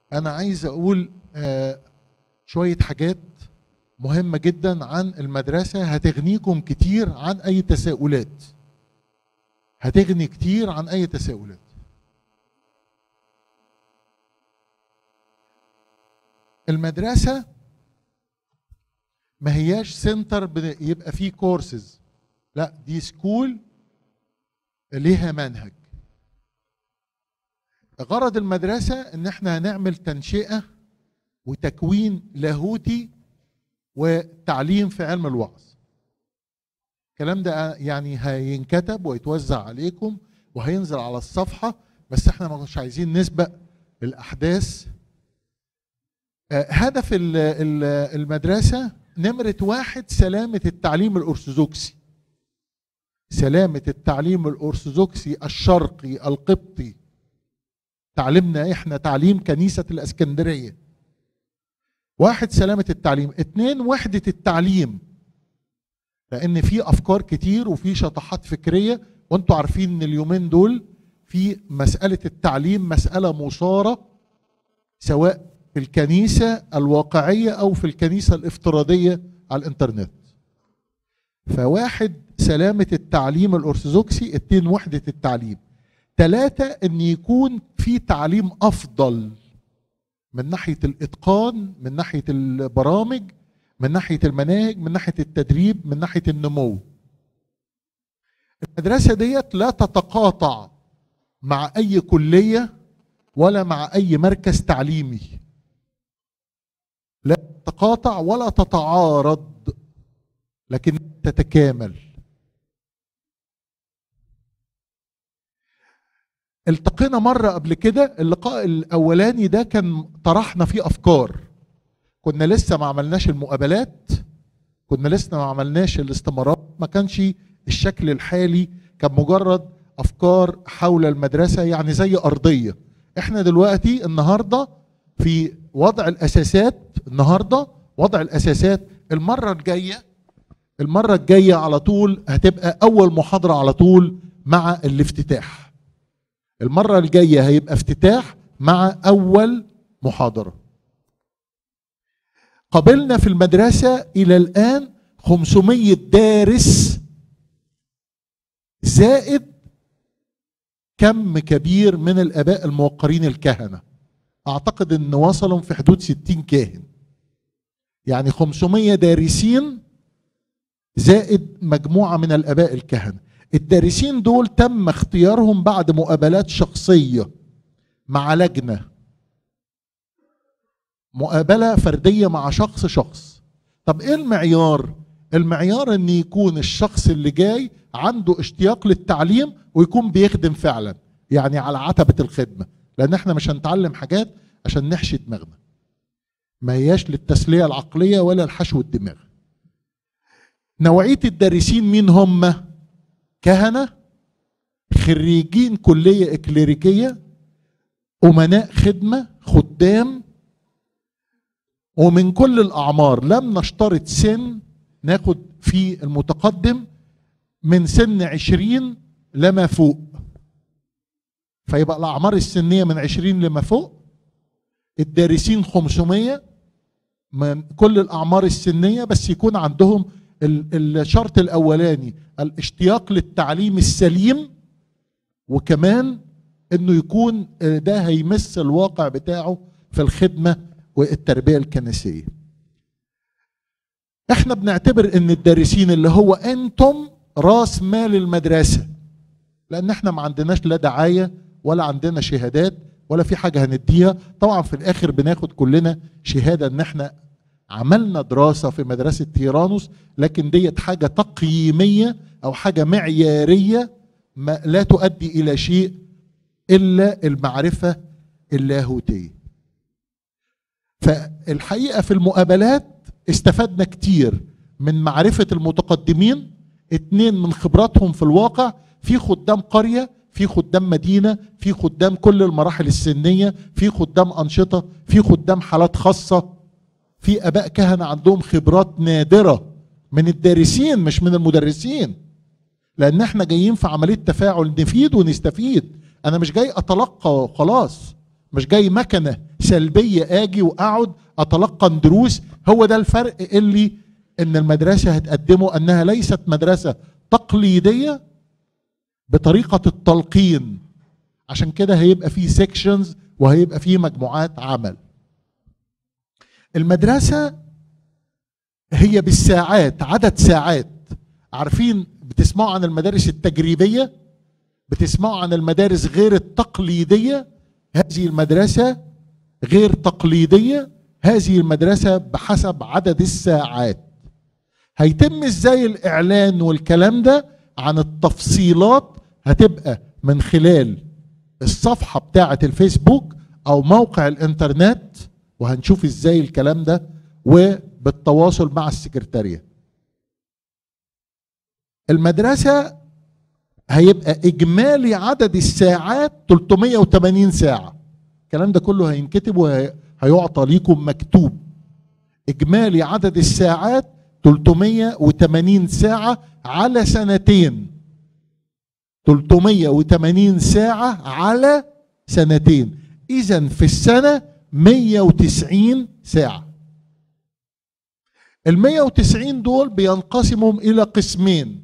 انا عايز اقول آه شويه حاجات مهمه جدا عن المدرسه هتغنيكم كتير عن اي تساؤلات هتغني كتير عن اي تساؤلات المدرسه ما هياش سنتر بن- يبقى فيه كورسز لا دي سكول ليها منهج غرض المدرسة ان احنا هنعمل تنشئة وتكوين لاهوتي وتعليم في علم الوعظ الكلام ده يعني هينكتب ويتوزع عليكم وهينزل على الصفحة بس احنا مش عايزين نسبق الأحداث آه، هدف ال- ال- المدرسة نمرة واحد سلامة التعليم الأرثوذكسي سلامة التعليم الأرثوذكسي الشرقي القبطي تعليمنا احنا تعليم كنيسة الاسكندرية واحد سلامة التعليم اتنين وحدة التعليم لان في افكار كتير وفي شطحات فكرية وانتوا عارفين ان اليومين دول في مسألة التعليم مسألة مثارة سواء في الكنيسة الواقعية او في الكنيسة الافتراضية على الانترنت فواحد سلامة التعليم الأرثوذكسي اتنين وحدة التعليم ثلاثة ان يكون في تعليم افضل من ناحية الاتقان من ناحية البرامج من ناحية المناهج من ناحية التدريب من ناحية النمو المدرسة ديت لا تتقاطع مع اي كلية ولا مع اي مركز تعليمي لا تتقاطع ولا تتعارض لكن تتكامل التقينا مرة قبل كده اللقاء الأولاني ده كان طرحنا فيه أفكار كنا لسه ما عملناش المقابلات كنا لسه ما عملناش الاستمارات ما كانش الشكل الحالي كان مجرد أفكار حول المدرسة يعني زي أرضية احنا دلوقتي النهاردة في وضع الأساسات النهاردة وضع الأساسات المرة الجاية المرة الجاية على طول هتبقى أول محاضرة على طول مع الافتتاح المرة الجاية هيبقى افتتاح مع أول محاضرة قابلنا في المدرسة إلى الآن 500 دارس زائد كم كبير من الآباء الموقرين الكهنة أعتقد أن وصلوا في حدود 60 كاهن يعني 500 دارسين زائد مجموعة من الآباء الكهنة الدارسين دول تم اختيارهم بعد مقابلات شخصية مع لجنة مقابلة فردية مع شخص شخص طب ايه المعيار المعيار ان يكون الشخص اللي جاي عنده اشتياق للتعليم ويكون بيخدم فعلا يعني على عتبة الخدمة لان احنا مش هنتعلم حاجات عشان نحشي دماغنا ما هياش للتسلية العقلية ولا الحشو الدماغ نوعية الدارسين مين هم كهنة خريجين كلية إكليريكية أمناء خدمة خدام ومن كل الأعمار لم نشترط سن ناخد في المتقدم من سن عشرين لما فوق فيبقى الأعمار السنية من عشرين لما فوق الدارسين 500 من كل الأعمار السنية بس يكون عندهم ال- الشرط الأولاني الاشتياق للتعليم السليم وكمان انه يكون ده هيمس الواقع بتاعه في الخدمه والتربيه الكنسيه. احنا بنعتبر ان الدارسين اللي هو انتم راس مال المدرسه لان احنا ما عندناش لا دعايه ولا عندنا شهادات ولا في حاجه هنديها طبعا في الاخر بناخد كلنا شهاده ان احنا عملنا دراسه في مدرسه تيرانوس لكن ديت حاجه تقييميه او حاجه معياريه ما لا تؤدي الى شيء الا المعرفه اللاهوتيه فالحقيقه في المقابلات استفدنا كتير من معرفه المتقدمين اتنين من خبراتهم في الواقع في خدام قريه في خدام مدينه في خدام كل المراحل السنيه في خدام انشطه في خدام حالات خاصه في اباء كهنه عندهم خبرات نادره من الدارسين مش من المدرسين لان احنا جايين في عمليه تفاعل نفيد ونستفيد انا مش جاي اتلقى وخلاص مش جاي مكنه سلبيه اجي واقعد اتلقن دروس هو ده الفرق اللي ان المدرسه هتقدمه انها ليست مدرسه تقليديه بطريقه التلقين عشان كده هيبقى فيه سيكشنز وهيبقى فيه مجموعات عمل المدرسه هي بالساعات عدد ساعات عارفين بتسمعوا عن المدارس التجريبيه بتسمعوا عن المدارس غير التقليديه هذه المدرسه غير تقليديه هذه المدرسه بحسب عدد الساعات هيتم ازاي الاعلان والكلام ده عن التفصيلات هتبقى من خلال الصفحه بتاعه الفيسبوك او موقع الانترنت وهنشوف ازاي الكلام ده وبالتواصل مع السكرتاريه المدرسه هيبقى اجمالي عدد الساعات 380 ساعه الكلام ده كله هينكتب وهيعطى ليكم مكتوب اجمالي عدد الساعات 380 ساعه على سنتين 380 ساعه على سنتين اذا في السنه 190 ساعه ال 190 دول بينقسموا الى قسمين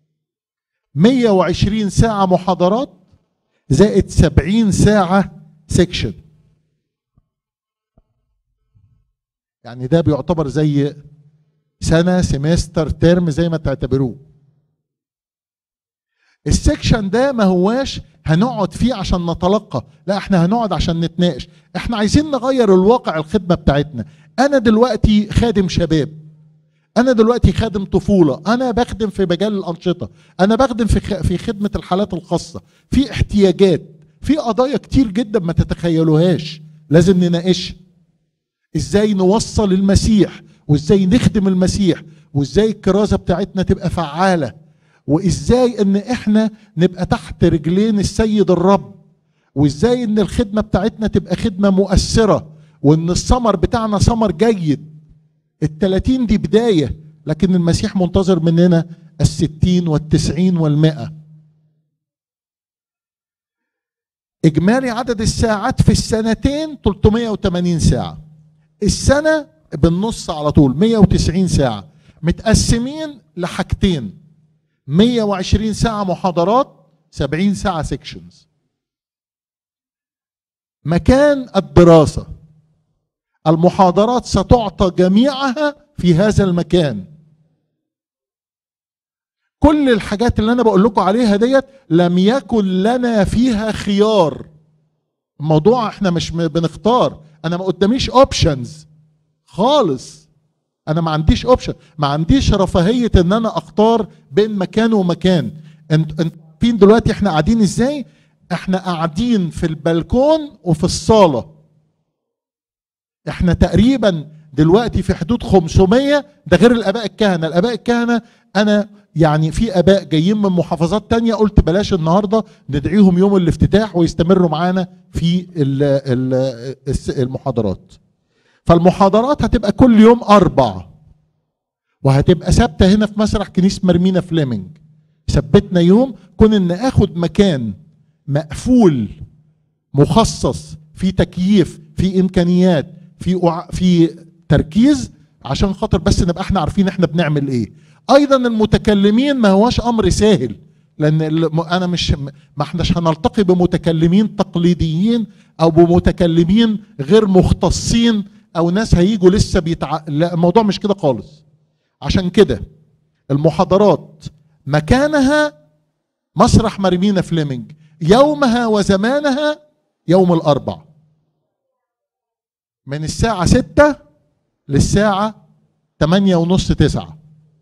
120 ساعة محاضرات زائد 70 ساعة سيكشن يعني ده بيعتبر زي سنة سيمستر ترم زي ما تعتبروه السكشن ده ما هواش هنقعد فيه عشان نتلقى لا احنا هنقعد عشان نتناقش احنا عايزين نغير الواقع الخدمة بتاعتنا انا دلوقتي خادم شباب انا دلوقتي خادم طفوله انا بخدم في مجال الانشطه انا بخدم في في خدمه الحالات الخاصه في احتياجات في قضايا كتير جدا ما تتخيلوهاش لازم نناقشها ازاي نوصل المسيح وازاي نخدم المسيح وازاي الكرازه بتاعتنا تبقى فعاله وازاي ان احنا نبقى تحت رجلين السيد الرب وازاي ان الخدمه بتاعتنا تبقى خدمه مؤثره وان الثمر بتاعنا ثمر جيد التلاتين دي بداية لكن المسيح منتظر مننا الستين والتسعين والمئة إجمالي عدد الساعات في السنتين 380 ساعة السنة بالنص على طول 190 ساعة متقسمين لحاجتين 120 ساعة محاضرات 70 ساعة سيكشنز مكان الدراسة المحاضرات ستعطى جميعها في هذا المكان كل الحاجات اللي انا بقول لكم عليها ديت لم يكن لنا فيها خيار الموضوع احنا مش بنختار انا ما قداميش اوبشنز خالص انا ما عنديش اوبشن ما عنديش رفاهيه ان انا اختار بين مكان ومكان انت انت فين دلوقتي احنا قاعدين ازاي احنا قاعدين في البلكون وفي الصاله احنا تقريبا دلوقتي في حدود 500 ده غير الاباء الكهنه الاباء الكهنه انا يعني في اباء جايين من محافظات تانية قلت بلاش النهارده ندعيهم يوم الافتتاح ويستمروا معانا في المحاضرات فالمحاضرات هتبقى كل يوم اربع وهتبقى ثابته هنا في مسرح كنيسه مرمينا فليمنج ثبتنا يوم كون ان اخد مكان مقفول مخصص في تكييف في امكانيات في في تركيز عشان خاطر بس نبقى احنا عارفين احنا بنعمل ايه ايضا المتكلمين ما هوش امر سهل لان انا مش ما احناش هنلتقي بمتكلمين تقليديين او بمتكلمين غير مختصين او ناس هيجوا لسه بيتع... لا الموضوع مش كده خالص عشان كده المحاضرات مكانها مسرح مرمينا فليمنج يومها وزمانها يوم الاربع من الساعة ستة للساعة تمانية ونص تسعة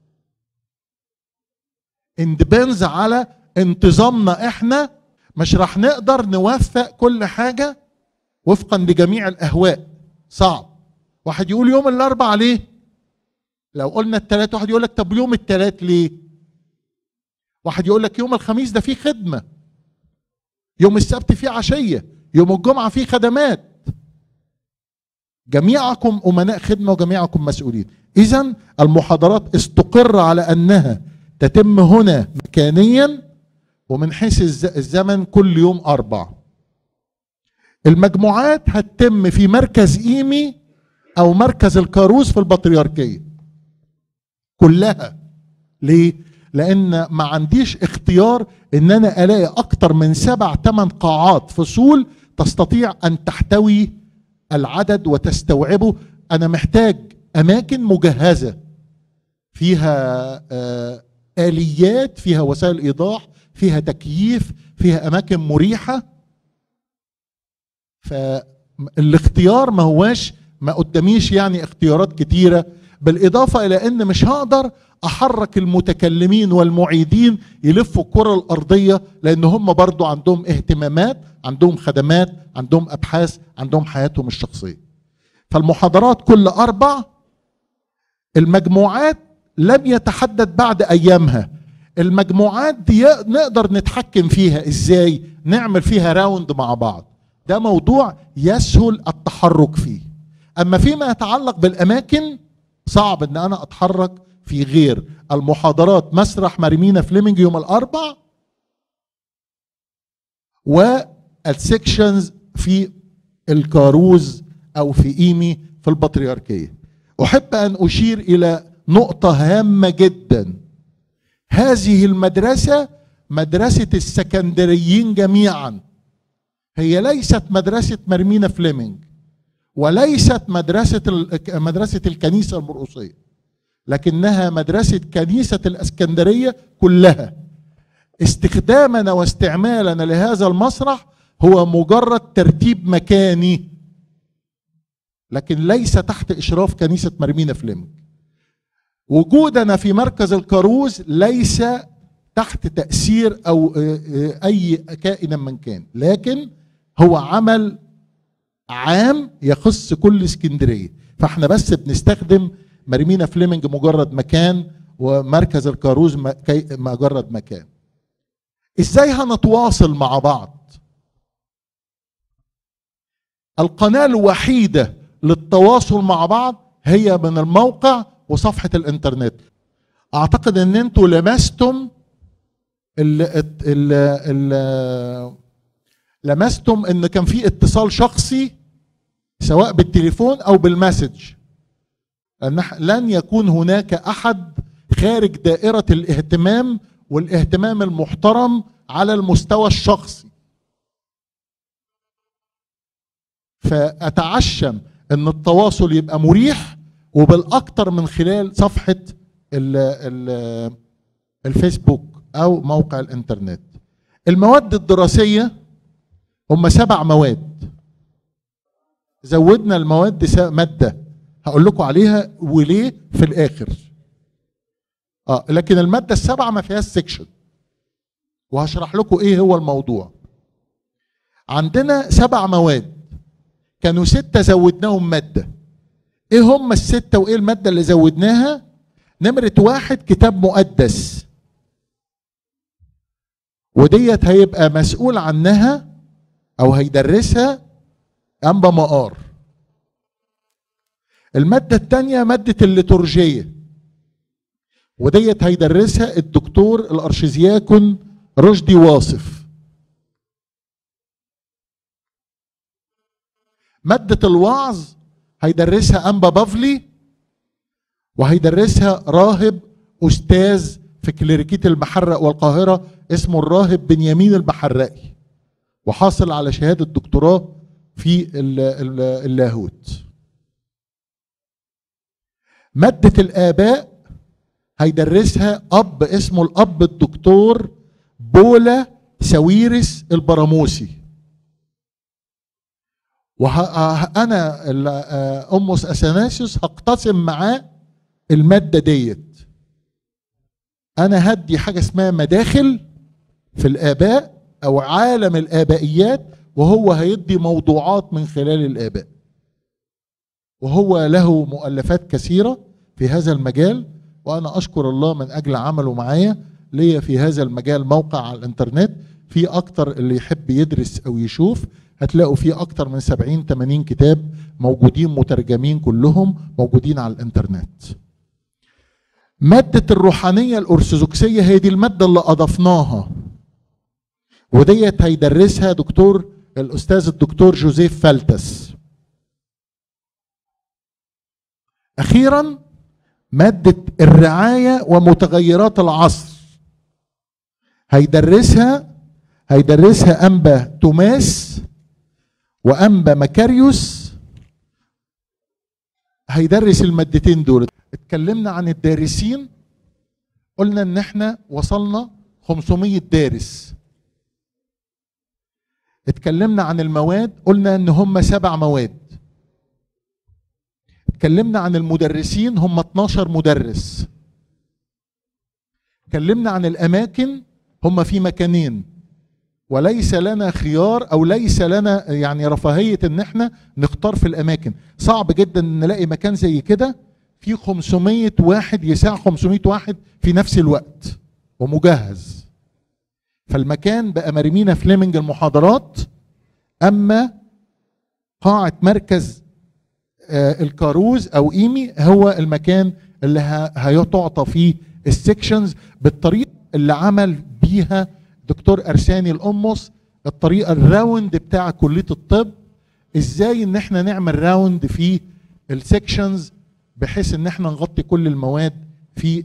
اندبنز على انتظامنا احنا مش راح نقدر نوفق كل حاجة وفقا لجميع الاهواء صعب واحد يقول يوم الاربع ليه لو قلنا التلات واحد يقول لك طب يوم التلات ليه واحد يقول لك يوم الخميس ده فيه خدمة يوم السبت فيه عشية يوم الجمعة فيه خدمات جميعكم امناء خدمه وجميعكم مسؤولين اذا المحاضرات استقر على انها تتم هنا مكانيا ومن حيث الزمن كل يوم اربع المجموعات هتتم في مركز ايمي او مركز الكاروس في البطريركيه كلها ليه لان ما عنديش اختيار ان انا الاقي اكتر من سبع ثمان قاعات فصول تستطيع ان تحتوي العدد وتستوعبه انا محتاج اماكن مجهزه فيها آه اليات فيها وسائل ايضاح فيها تكييف فيها اماكن مريحه فالاختيار ما هواش ما قداميش يعني اختيارات كتيره بالاضافه الى ان مش هقدر احرك المتكلمين والمعيدين يلفوا الكره الارضيه لان هم برضو عندهم اهتمامات عندهم خدمات عندهم ابحاث عندهم حياتهم الشخصيه فالمحاضرات كل اربع المجموعات لم يتحدد بعد ايامها المجموعات دي نقدر نتحكم فيها ازاي نعمل فيها راوند مع بعض ده موضوع يسهل التحرك فيه اما فيما يتعلق بالاماكن صعب ان انا اتحرك في غير المحاضرات مسرح مريمينا فليمنج يوم الاربع والسكشنز في الكاروز او في ايمي في البطريركيه احب ان اشير الى نقطه هامه جدا هذه المدرسه مدرسه السكندريين جميعا هي ليست مدرسه مرمينا فليمنج وليست مدرسه مدرسه الكنيسه المرقصيه لكنها مدرسه كنيسه الاسكندريه كلها استخدامنا واستعمالنا لهذا المسرح هو مجرد ترتيب مكاني لكن ليس تحت اشراف كنيسه مرمينا فليمنج وجودنا في مركز الكاروز ليس تحت تاثير او اي كائن من كان لكن هو عمل عام يخص كل اسكندريه فاحنا بس بنستخدم مرمينا فليمنج مجرد مكان ومركز الكاروز مجرد مكان ازاي هنتواصل مع بعض القناه الوحيده للتواصل مع بعض هي من الموقع وصفحه الانترنت اعتقد ان انتوا لمستم ال ال ال لمستم ان كان في اتصال شخصي سواء بالتليفون او بالمسج لان لن يكون هناك احد خارج دائره الاهتمام والاهتمام المحترم على المستوى الشخصي فاتعشم ان التواصل يبقى مريح وبالاكثر من خلال صفحه ال ال الفيسبوك او موقع الانترنت المواد الدراسيه هم سبع مواد زودنا المواد ماده هقول لكم عليها وليه في الاخر اه لكن الماده السبعه ما فيهاش سيكشن وهشرح لكم ايه هو الموضوع عندنا سبع مواد كانوا ستة زودناهم مادة ايه هم الستة وايه المادة اللي زودناها نمرة واحد كتاب مقدس وديت هيبقى مسؤول عنها او هيدرسها انبا مقار المادة التانية مادة الليتورجية وديت هيدرسها الدكتور الارشيزياكون رشدي واصف مادة الوعظ هيدرسها أنبا بافلي وهيدرسها راهب أستاذ في كليريكية المحرق والقاهرة اسمه الراهب بنيامين المحرقي وحاصل على شهادة دكتوراه في اللاهوت مادة الآباء هيدرسها أب اسمه الأب الدكتور بولا سويرس البراموسي وانا امس اثناسيوس هقتسم معاه الماده ديت انا هدي حاجه اسمها مداخل في الاباء او عالم الابائيات وهو هيدي موضوعات من خلال الاباء وهو له مؤلفات كثيره في هذا المجال وانا اشكر الله من اجل عمله معايا ليا في هذا المجال موقع على الانترنت في اكتر اللي يحب يدرس او يشوف هتلاقوا فيه اكتر من 70 80 كتاب موجودين مترجمين كلهم موجودين على الانترنت مادة الروحانية الأرثوذكسية هي دي المادة اللي أضفناها وديت هيدرسها دكتور الاستاذ الدكتور جوزيف فلتس اخيرا ماده الرعايه ومتغيرات العصر هيدرسها هيدرسها انبا توماس وانبا مكاريوس هيدرس المادتين دول اتكلمنا عن الدارسين قلنا ان احنا وصلنا 500 دارس اتكلمنا عن المواد قلنا ان هم سبع مواد اتكلمنا عن المدرسين هم 12 مدرس اتكلمنا عن الاماكن هم في مكانين وليس لنا خيار او ليس لنا يعني رفاهيه ان احنا نختار في الاماكن صعب جدا ان نلاقي مكان زي كده في 500 واحد يساع 500 واحد في نفس الوقت ومجهز فالمكان بقى مرمينا فليمنج المحاضرات اما قاعه مركز آه، الكاروز او ايمي هو المكان اللي هيتعطى فيه السكشنز بالطريقه اللي عمل بيها دكتور ارساني القمص الطريقه الراوند بتاع كليه الطب ازاي ان احنا نعمل راوند في السكشنز بحيث ان احنا نغطي كل المواد في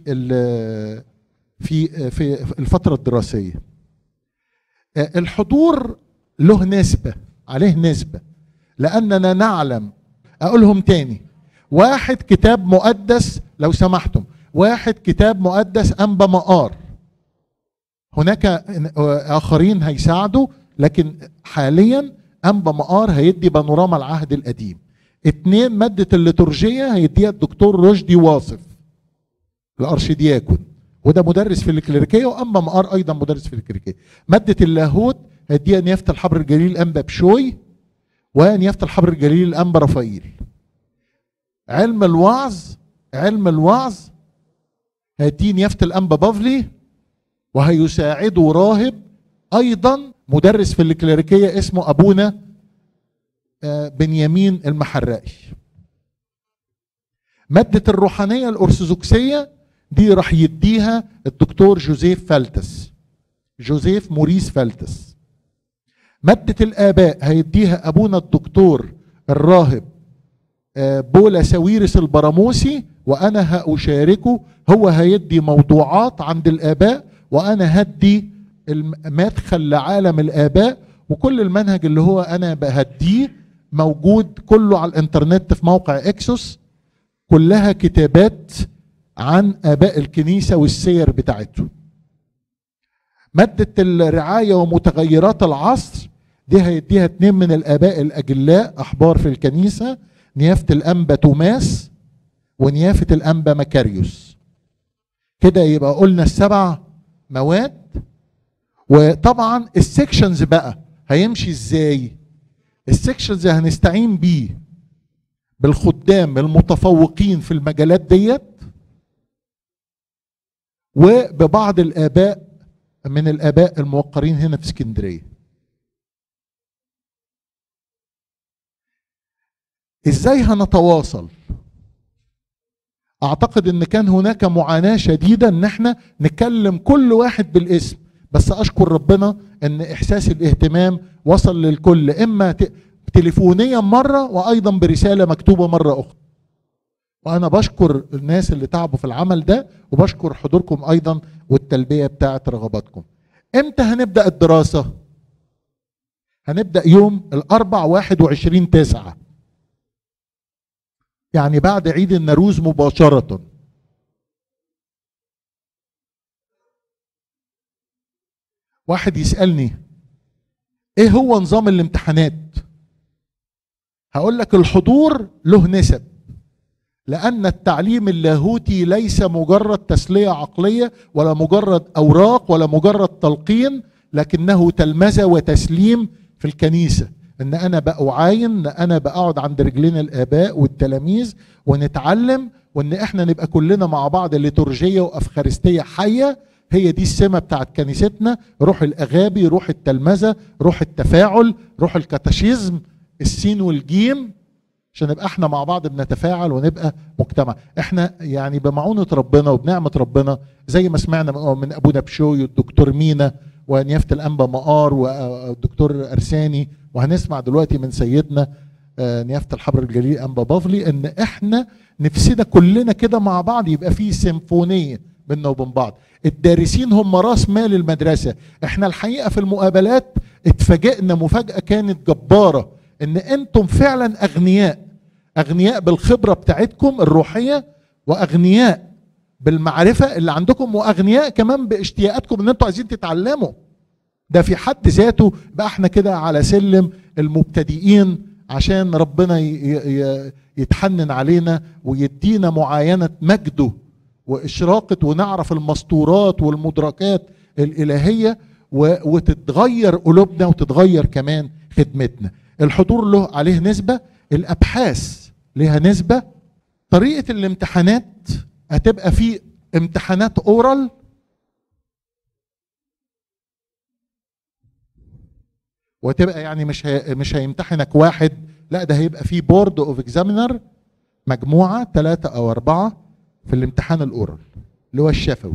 في في الفتره الدراسيه آه، الحضور له نسبه عليه نسبه لاننا نعلم اقولهم تاني واحد كتاب مقدس لو سمحتم واحد كتاب مقدس انبا مقار هناك اخرين هيساعدوا لكن حاليا انبا مقار هيدي بانوراما العهد القديم اتنين مادة الليتورجية هيديها الدكتور رشدي واصف الارشدياكون وده مدرس في الكليريكية واما مقار ايضا مدرس في الكليريكية مادة اللاهوت هيديها نيافة الحبر الجليل انبا بشوي ونيافة الحبر الجليل الانبا رفايل علم الوعظ علم الوعظ هيديه نيافة الانبا بافلي وهيساعده راهب ايضا مدرس في الكليريكيه اسمه ابونا آه، بنيامين المحرقي مادة الروحانية الأرثوذكسية دي راح يديها الدكتور جوزيف فالتس جوزيف موريس فالتس مادة الآباء هيديها أبونا الدكتور الراهب آه، بولا سويرس البراموسي وأنا هأشاركه هو هيدي موضوعات عند الآباء وانا هدي المدخل لعالم الاباء وكل المنهج اللي هو انا بهديه موجود كله على الانترنت في موقع اكسوس كلها كتابات عن اباء الكنيسه والسير بتاعتهم مادة الرعاية ومتغيرات العصر دي هيديها اتنين من الآباء الأجلاء أحبار في الكنيسة نيافة الأنبا توماس ونيافة الأنبا مكاريوس كده يبقى قلنا السبع مواد وطبعا السكشنز بقى هيمشي ازاي السكشنز هنستعين بيه بالخدام المتفوقين في المجالات ديت وببعض الاباء من الاباء الموقرين هنا في اسكندريه ازاي هنتواصل اعتقد ان كان هناك معاناه شديده ان احنا نكلم كل واحد بالاسم بس اشكر ربنا ان احساس الاهتمام وصل للكل اما تليفونيا مره وايضا برساله مكتوبه مره اخرى وانا بشكر الناس اللي تعبوا في العمل ده وبشكر حضوركم ايضا والتلبيه بتاعه رغباتكم امتى هنبدا الدراسه هنبدا يوم الاربع 21 تسعة يعني بعد عيد النروز مباشرة واحد يسألني ايه هو نظام الامتحانات هقول لك الحضور له نسب لأن التعليم اللاهوتي ليس مجرد تسلية عقلية ولا مجرد أوراق ولا مجرد تلقين لكنه تلمذة وتسليم في الكنيسة ان انا بعاين ان انا بقعد عند رجلين الاباء والتلاميذ ونتعلم وان احنا نبقى كلنا مع بعض ليتورجيه وافخارستيه حيه هي دي السمه بتاعت كنيستنا روح الاغابي روح التلمذه روح التفاعل روح الكاتاشيزم السين والجيم عشان نبقى احنا مع بعض بنتفاعل ونبقى مجتمع احنا يعني بمعونة ربنا وبنعمة ربنا زي ما سمعنا من ابونا بشوي والدكتور مينا ونيافة الانبا مقار والدكتور ارساني وهنسمع دلوقتي من سيدنا آه، نيافه الحبر الجليل انبا بافلي ان احنا نفسنا كلنا كده مع بعض يبقى في سيمفونيه بيننا وبين بعض الدارسين هم راس مال المدرسه احنا الحقيقه في المقابلات اتفاجئنا مفاجاه كانت جباره ان انتم فعلا اغنياء اغنياء بالخبره بتاعتكم الروحيه واغنياء بالمعرفه اللي عندكم واغنياء كمان باشتياقاتكم ان انتوا عايزين تتعلموا ده في حد ذاته بقى احنا كده على سلم المبتدئين عشان ربنا ي- ي- يتحنن علينا ويدينا معاينه مجده واشراقه ونعرف المسطورات والمدركات الالهيه و- وتتغير قلوبنا وتتغير كمان خدمتنا الحضور له عليه نسبه الابحاث لها نسبه طريقه الامتحانات هتبقى في امتحانات اورال وتبقى يعني مش هي مش هيمتحنك واحد لا ده هيبقى في بورد اوف اكزامينر مجموعه ثلاثه او اربعه في الامتحان الاورال اللي هو الشفوي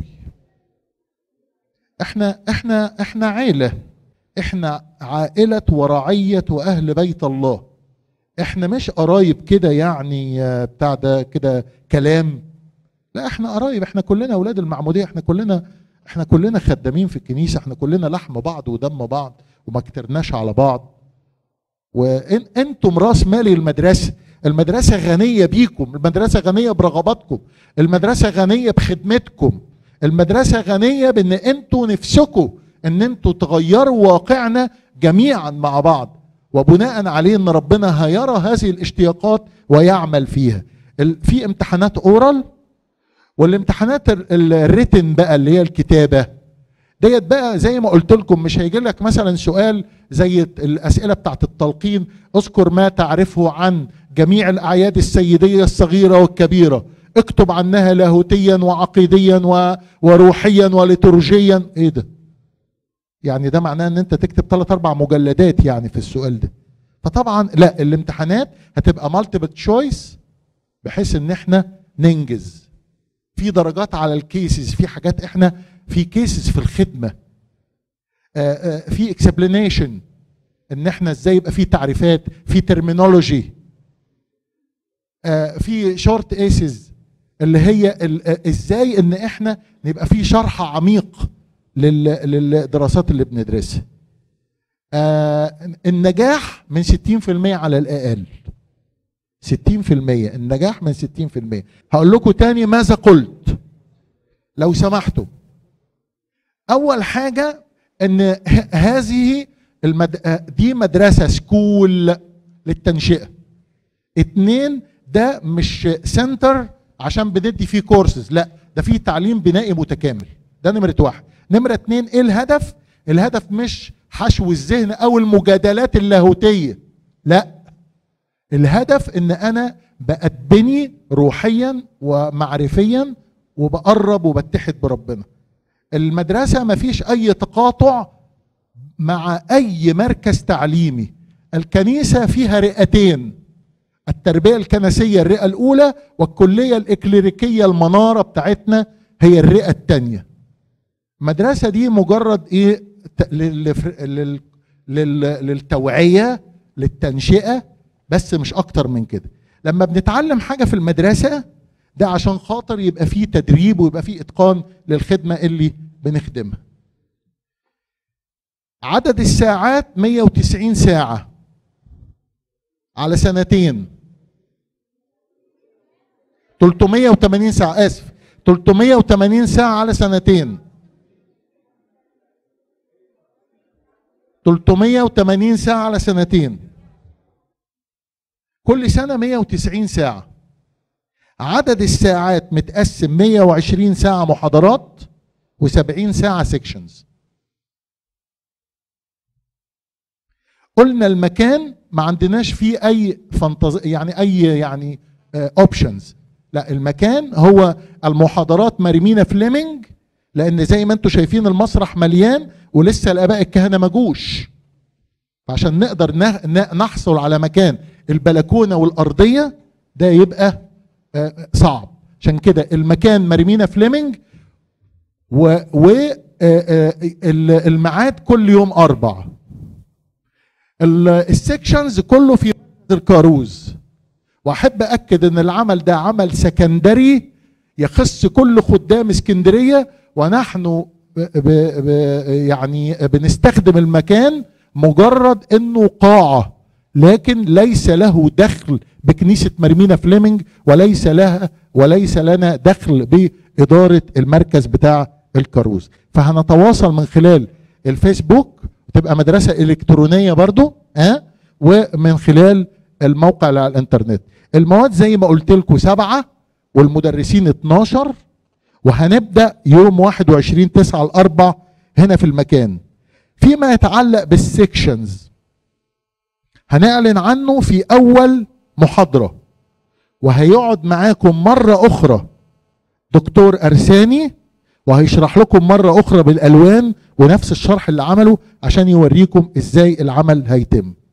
احنا احنا احنا عيله احنا عائله ورعيه واهل بيت الله احنا مش قرايب كده يعني آه، بتاع ده كده كلام لا احنا قرايب احنا كلنا اولاد المعموديه احنا كلنا احنا كلنا خدامين في الكنيسه احنا كلنا لحم بعض ودم بعض وما كترناش على بعض وان انتم راس مالي المدرسه المدرسه غنيه بيكم المدرسه غنيه برغباتكم المدرسه غنيه بخدمتكم المدرسه غنيه بان انتوا نفسكم ان انتوا تغيروا واقعنا جميعا مع بعض وبناء عليه ان ربنا هيرى هذه الاشتياقات ويعمل فيها ال- في امتحانات اورال والامتحانات ال- ال- الريتن بقى اللي هي الكتابه ديت بقى زي ما قلت لكم مش هيجي لك مثلا سؤال زي الاسئله بتاعت التلقين اذكر ما تعرفه عن جميع الاعياد السيديه الصغيره والكبيره اكتب عنها لاهوتيا وعقيديا و... وروحيا وليتورجيا ايه ده يعني ده معناه ان انت تكتب ثلاث اربع مجلدات يعني في السؤال ده فطبعا لا الامتحانات هتبقى مالتيبل تشويس بحيث ان احنا ننجز في درجات على الكيسز في حاجات احنا في كيسز في الخدمه آه، آه، في اكسبلانيشن ان احنا ازاي يبقى في تعريفات في ترمينولوجي في شورت ايسز اللي هي ال- آه، ازاي ان احنا نبقى في شرح عميق لل- للدراسات اللي بندرسها آه، النجاح من 60% على الاقل 60% النجاح من 60% هقول لكم تاني ماذا قلت لو سمحتوا اول حاجه ان ه- هذه المد... آه، دي مدرسه سكول للتنشئه اتنين ده مش سنتر عشان بندي فيه كورسز لا ده فيه تعليم بنائي متكامل ده نمرة واحد نمرة اتنين ايه الهدف الهدف مش حشو الذهن او المجادلات اللاهوتية لا الهدف ان انا بأتبني روحيا ومعرفيا وبقرب وبتحد بربنا المدرسة ما فيش اي تقاطع مع اي مركز تعليمي الكنيسة فيها رئتين التربية الكنسية الرئة الأولى والكلية الإكليريكية المنارة بتاعتنا هي الرئة الثانية المدرسة دي مجرد إيه ت- لل- لل- لل- للتوعية للتنشئة بس مش أكتر من كده لما بنتعلم حاجة في المدرسة ده عشان خاطر يبقى فيه تدريب ويبقى فيه إتقان للخدمة اللي بنخدمها عدد الساعات 190 ساعة على سنتين 380 ساعة آسف 380 ساعة على سنتين 380 ساعة على سنتين كل سنة 190 ساعة عدد الساعات متقسم 120 ساعة محاضرات و70 ساعة سيكشنز قلنا المكان ما عندناش فيه اي فانتز يعني اي يعني اوبشنز لا المكان هو المحاضرات مريمينا فليمنج لان زي ما انتم شايفين المسرح مليان ولسه الاباء الكهنه ما جوش فعشان نقدر نه- ن- نحصل على مكان البلكونه والارضيه ده يبقى آه، صعب عشان كده المكان مريمينا فليمنج و, و آه، آه، ال- الميعاد كل يوم اربع السكشنز كله في الكاروز واحب اكد ان العمل ده عمل سكندري يخص كل خدام اسكندريه ونحن ب ب ب يعني بنستخدم المكان مجرد انه قاعه لكن ليس له دخل بكنيسه مرمينا فليمنج وليس لها وليس لنا دخل باداره المركز بتاع الكاروز فهنتواصل من خلال الفيسبوك تبقى مدرسه الكترونيه برضو ها أه؟ ومن خلال الموقع اللي على الانترنت المواد زي ما قلت لكم سبعه والمدرسين 12 وهنبدا يوم 21 9 الاربع هنا في المكان فيما يتعلق بالسكشنز هنعلن عنه في اول محاضره وهيقعد معاكم مره اخرى دكتور ارساني وهيشرح لكم مره اخرى بالالوان ونفس الشرح اللي عمله عشان يوريكم ازاي العمل هيتم